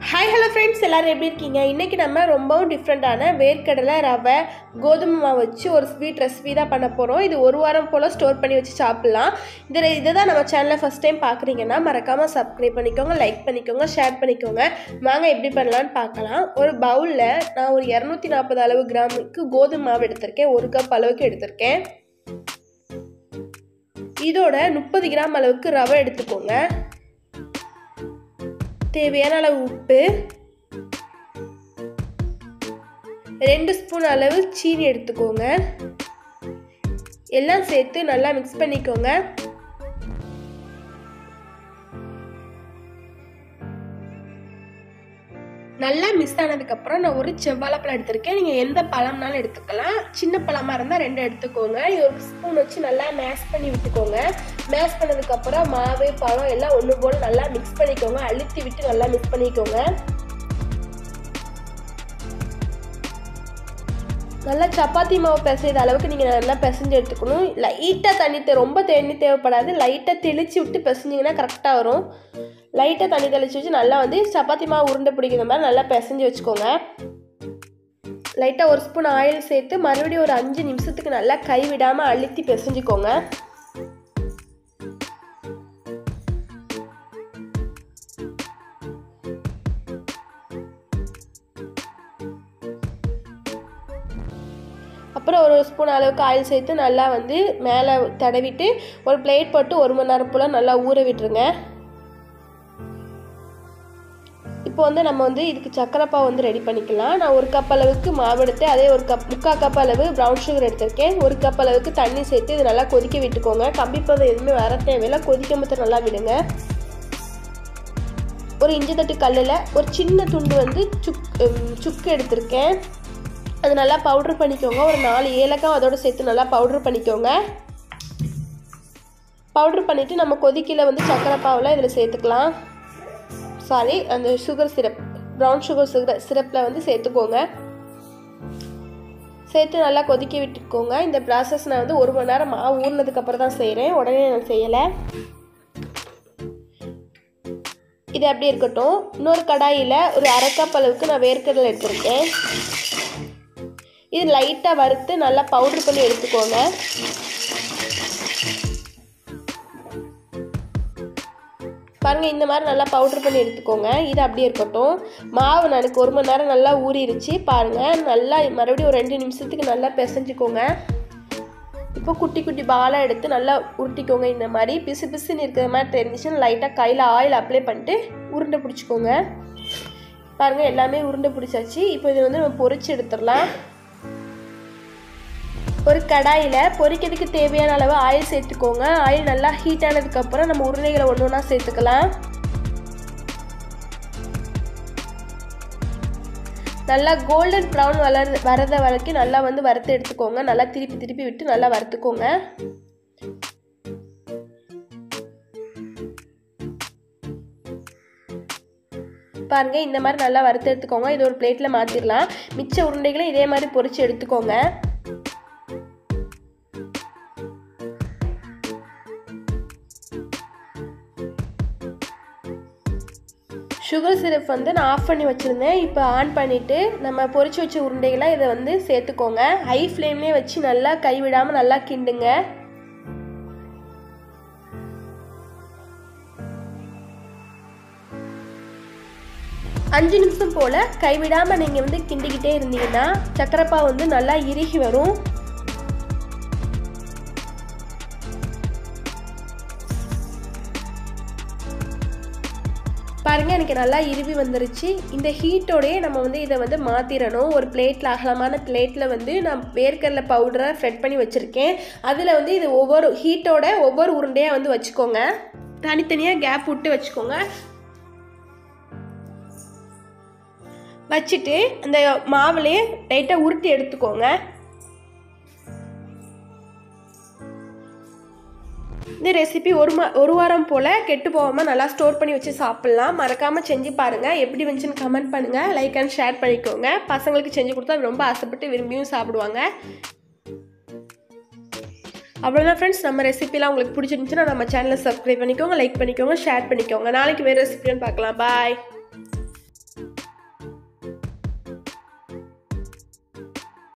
hi hello friends எல்லோரும் எப்படி இருக்கீங்க இன்றைக்கி நம்ம ரொம்பவும் டிஃப்ரெண்ட்டான வேர்க்கடலை ரவை கோதுமை மாவு வச்சு ஒரு ஸ்வீட் ரெசிபி தான் பண்ண போகிறோம் இது ஒரு வாரம் போல் ஸ்டோர் பண்ணி வச்சு சாப்பிட்லாம் இதில் இதை தான் நம்ம சேனலை ஃபஸ்ட் டைம் பார்க்குறீங்கன்னா மறக்காமல் சப்ஸ்கிரைப் பண்ணிக்கோங்க லைக் பண்ணிக்கோங்க ஷேர் பண்ணிக்கோங்க வாங்க எப்படி பண்ணலான்னு பார்க்கலாம் ஒரு பவுலில் நான் ஒரு இரநூத்தி நாற்பது அளவு கிராமுக்கு கோதுமை மாவு எடுத்திருக்கேன் ஒரு கப் அளவுக்கு எடுத்திருக்கேன் இதோட முப்பது கிராம் அளவுக்கு ரவை எடுத்துக்கோங்க தேவையான அளவு உப்பு ரெண்டு ஸ்பூன் அளவு சீனி எடுத்துக்கோங்க எல்லாம் சேர்த்து நல்லா மிக்ஸ் பண்ணிக்கோங்க நல்லா மிஸ் ஆனதுக்கப்புறம் நான் ஒரு செவ்வாழைப்பழம் எடுத்திருக்கேன் நீங்கள் எந்த பழம்னாலும் எடுத்துக்கலாம் சின்ன பழமாக இருந்தால் ரெண்டு எடுத்துக்கோங்க இது ஒரு ஸ்பூன் வச்சு நல்லா மேஷ் பண்ணி விட்டுக்கோங்க மேஷ் பண்ணதுக்கப்புறம் மாவு பழம் எல்லாம் ஒன்று போல் நல்லா மிக்ஸ் பண்ணிக்கோங்க அழுத்தி விட்டு நல்லா மிக்ஸ் பண்ணிக்கோங்க நல்லா சப்பாத்தி மாவு பிசைகிற அளவுக்கு நீங்கள் நல்லா பிசைஞ்சு எடுத்துக்கணும் லைட்டாக தண்ணி தே ரொம்ப தண்ணி தேவைப்படாது லைட்டாக தெளித்து விட்டு பிசைஞ்சிங்கன்னா கரெக்டாக வரும் லைட்டாக தண்ணி தெளித்து வச்சு நல்லா வந்து சப்பாத்தி மாவு உருண்டை பிடிக்கிற மாதிரி நல்லா பிசைஞ்சு வச்சுக்கோங்க லைட்டாக ஒரு ஸ்பூன் ஆயில் சேர்த்து மறுபடியும் ஒரு அஞ்சு நிமிஷத்துக்கு நல்லா கை விடாமல் அழுத்தி பிசைஞ்சுக்கோங்க அப்புறம் ஒரு ஸ்பூன் அளவுக்கு ஆயில் சேர்த்து நல்லா வந்து மேலே தடவிட்டு ஒரு பிளேட் போட்டு ஒரு மணி நேரம் போல் நல்லா ஊற விட்டுருங்க இப்போ வந்து நம்ம வந்து இதுக்கு சக்கரைப்பாவு வந்து ரெடி பண்ணிக்கலாம் நான் ஒரு கப் அளவுக்கு மாவு எடுத்து அதே ஒரு கப் முக்கால் கப் அளவு ப்ரௌன் சுகர் எடுத்திருக்கேன் ஒரு கப் அளவுக்கு தண்ணி சேர்த்து இது நல்லா கொதிக்க விட்டுக்கோங்க கம்பிப்பதம் எதுவுமே வர தேவையில்லை கொதிக்க மொத்தம் நல்லா விடுங்க ஒரு இஞ்சி தட்டு கல்லில் ஒரு சின்ன துண்டு வந்து சுக் சுக்கு எடுத்திருக்கேன் அது நல்லா பவுட்ரு பண்ணிக்கோங்க ஒரு நாலு ஏலக்காய் அதோடு சேர்த்து நல்லா பவுட்ரு பண்ணிக்கோங்க பவுட்ரு பண்ணிவிட்டு நம்ம கொதிக்கையில் வந்து சக்கரை பாவில் இதில் சேர்த்துக்கலாம் சாரி அந்த sugar syrup brown sugar sugar சிரப்பில் வந்து சேர்த்துக்கோங்க சேர்த்து நல்லா கொதிக்க விட்டுக்கோங்க இந்த ப்ராசஸ் நான் வந்து ஒரு மணி நேரம் மாவு ஊறினதுக்கப்புறம் தான் செய்கிறேன் உடனே நான் செய்யலை இது அப்படி இருக்கட்டும் இன்னொரு கடாயில் ஒரு அரை கப் அளவுக்கு நான் வேர்க்கடலை எடுத்திருக்கேன் இது லைட்டாக வறுத்து நல்லா பவுட்ரு பண்ணி எடுத்துக்கோங்க பாருங்கள் இந்த மாதிரி நல்லா பவுட்ரு பண்ணி எடுத்துக்கோங்க இது அப்படியே இருக்கட்டும் மாவு எனக்கு ஒரு மணி நேரம் நல்லா ஊறிடுச்சு பாருங்கள் நல்லா மறுபடியும் ஒரு ரெண்டு நிமிஷத்துக்கு நல்லா பிசைஞ்சுக்கோங்க இப்போ குட்டி குட்டி பாலாக எடுத்து நல்லா உருட்டிக்கோங்க இந்த மாதிரி பிசு பிசுன்னு இருக்கிற மாதிரி தெரிஞ்சிச்சுன்னா லைட்டாக கையில் ஆயில் அப்ளை பண்ணிட்டு உருண்டை பிடிச்சிக்கோங்க பாருங்கள் எல்லாமே உருண்டை பிடிச்சாச்சு இப்போ இதை வந்து நம்ம பொறிச்சு எடுத்துடலாம் ஒரு கடாயில் பொரிக்கிறதுக்கு தேவையான அளவு ஆயில் சேர்த்துக்கோங்க ஆயில் நல்லா ஹீட் ஆனதுக்கப்புறம் நம்ம உருளைகளை ஒன்று ஒன்றா சேர்த்துக்கலாம் நல்லா கோல்டன் ப்ரௌன் வளர் வரத வரைக்கும் நல்லா வந்து வறுத்து எடுத்துக்கோங்க நல்லா திருப்பி திருப்பி விட்டு நல்லா வறுத்துக்கோங்க பாருங்கள் இந்த மாதிரி நல்லா வறுத்து எடுத்துக்கோங்க இது ஒரு பிளேட்டில் மாற்றிடலாம் மிச்ச உருண்டைகளும் இதே மாதிரி பொரித்து எடுத்துக்கோங்க சுகர் சிரப் வந்து நான் ஆஃப் பண்ணி வச்சுருந்தேன் இப்போ ஆன் பண்ணிவிட்டு நம்ம பொரிச்சு வச்ச உருண்டைகளை இதை வந்து சேர்த்துக்கோங்க ஹை ஃப்ளேம்லேயே வச்சு நல்லா கைவிடாமல் நல்லா கிண்டுங்க அஞ்சு நிமிஷம் போல் கைவிடாமல் நீங்கள் வந்து கிண்டிக்கிட்டே இருந்தீங்கன்னா சக்கரைப்பா வந்து நல்லா இறுகி வரும் பாருங்கள் எனக்கு நல்லா இருவி வந்துருச்சு இந்த ஹீட்டோடையே நம்ம வந்து இதை வந்து மாற்றிடணும் ஒரு பிளேட்டில் அகலமான பிளேட்டில் வந்து நான் வேர்க்கடலை பவுடரை ஃப்ரெட் பண்ணி வச்சுருக்கேன் அதில் வந்து இது ஒவ்வொரு ஹீட்டோட ஒவ்வொரு உருண்டையாக வந்து வச்சுக்கோங்க தனித்தனியாக கேப் விட்டு வச்சுக்கோங்க வச்சுட்டு அந்த மாவுலேயே லைட்டாக உருட்டி எடுத்துக்கோங்க இந்த ரெசிபி ஒரு மா ஒரு வாரம் போல் கெட்டு போகாமல் நல்லா ஸ்டோர் பண்ணி வச்சு சாப்பிட்லாம் மறக்காமல் செஞ்சு பாருங்கள் எப்படி வந்துச்சுன்னு கமெண்ட் பண்ணுங்கள் லைக் அண்ட் ஷேர் பண்ணிக்கோங்க பசங்களுக்கு செஞ்சு கொடுத்தா ரொம்ப ஆசைப்பட்டு விரும்பியும் சாப்பிடுவாங்க அவ்வளோதான் ஃப்ரெண்ட்ஸ் நம்ம ரெசிபிலாம் உங்களுக்கு பிடிச்சிருந்துச்சுன்னா நம்ம சேனலை சப்ஸ்கிரைப் பண்ணிக்கோங்க லைக் பண்ணிக்கோங்க ஷேர் பண்ணிக்கோங்க நாளைக்கு வேறு ரெசிபின்னு பார்க்கலாம் பாய்